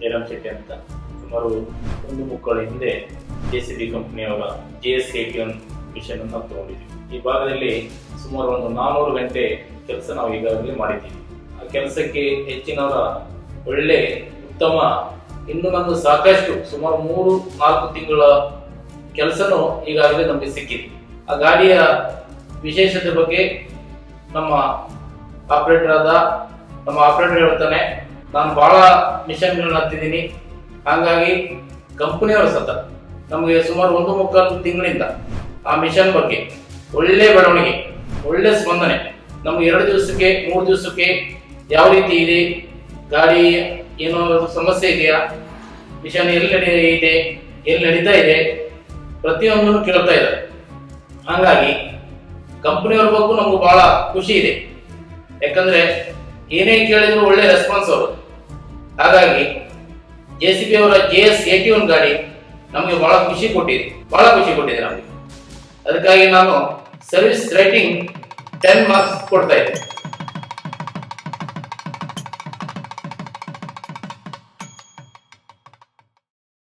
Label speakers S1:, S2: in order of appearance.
S1: ಜಯರಾಮ್ ಶೆಟ್ಟಿ ಅಂತ ಸುಮಾರು ಒಂದು ಮುಕ್ಕಾಲ ಹಿಂದೆ ಜೆ ಸಿ ಬಿ ಕಂಪನಿಯವರ J S eighty one machine ಅನ್ನು ನಾವು ತಗೊಂಡಿದ್ದೀವಿ ಈ ಭಾಗದಲ್ಲಿ ಸುಮಾರು ಒಂದು ನಾನೂರು ಗಂಟೆ ಕೆಲಸ ನಾವು ಈಗಾಗಲೇ ಮಾಡಿದ್ದೀವಿ ಆ ಕೆಲಸಕ್ಕೆ ಹೆಚ್ಚಿನವರ ಒಳ್ಳೆ ಉತ್ತಮ ಇನ್ನು ನಮ್ದು ಸಾಕಷ್ಟು ಸುಮಾರು ಮೂರು ನಾಲ್ಕು ತಿಂಗಳ ಕೆಲಸನೂ ಈಗಾಗಲೇ ನಮಗೆ ಸಿಕ್ಕಿದೆ ಆ ಗಾಡಿಯ ವಿಶೇಷತೆ ಬಗ್ಗೆ ನಮ್ಮ ಆಪರೇಟರ್ ಆದ ನಮ್ಮ ಆಪರೇಟರ್ ಹೇಳ್ತಾನೆ ನಾನು ಬಹಳ ಮಿಷನ್ಗಳನ್ನ ಹತ್ತಿದ್ದೀನಿ ಹಾಗಾಗಿ ಕಂಪನಿಯವರು ಸತ ನಮಗೆ ಸುಮಾರು ಒಂದು ಮುಕ್ಕಾಲು ತಿಂಗಳಿಂದ ಆ ಮಿಷನ್ ಬಗ್ಗೆ ಒಳ್ಳೆ ಬೆಳವಣಿಗೆ ಒಳ್ಳೆ ಸ್ಪಂದನೆ ನಮ್ಗೆ ಎರಡು ದಿವಸಕ್ಕೆ ಮೂರು ದಿವಸಕ್ಕೆ ಯಾವ ರೀತಿ ಇದೆ ಗಾಡಿ ಏನೋ ಸಮಸ್ಯೆ ಇದೆಯಾ ಮಿಷನ್ ಎಲ್ಲಿ ನಡೆ ಇದೆ ಎಲ್ಲಿ ನಡೀತಾ ಇದೆ ಪ್ರತಿಯೊಂದನ್ನು ಕೇಳ್ತಾ ಇದ್ದಾರೆ ಹಾಗಾಗಿ ಕಂಪನಿಯವ್ರ ಬಗ್ಗೆ ನಮ್ಗೆ ಬಹಳ ಖುಷಿ ಇದೆ ಯಾಕಂದ್ರೆ ಏನೇ ಕೇಳಿದ್ರು ಒಳ್ಳೆ ರೆಸ್ಪಾನ್ಸ್ ಅವರು ಹಾಗಾಗಿ ಜೆ ಸಿ ಬಿ ಅವರ ಜೆ ಎಸ್ ಏಟಿ ಒನ್ ಗಾಡಿ ನಮಗೆ ಬಹಳ ಖುಷಿ ಕೊಟ್ಟಿದೆ ಬಹಳ ಖುಷಿ ಕೊಟ್ಟಿದೆ ನಮಗೆ ಅದಕ್ಕಾಗಿ ನಾನು ಸರ್ವಿಸ್ ರೇಟಿಂಗ್ ಟೆನ್ ಮಾರ್ಕ್ಸ್ ಕೊಡ್ತಾ ಇದ್ದೆ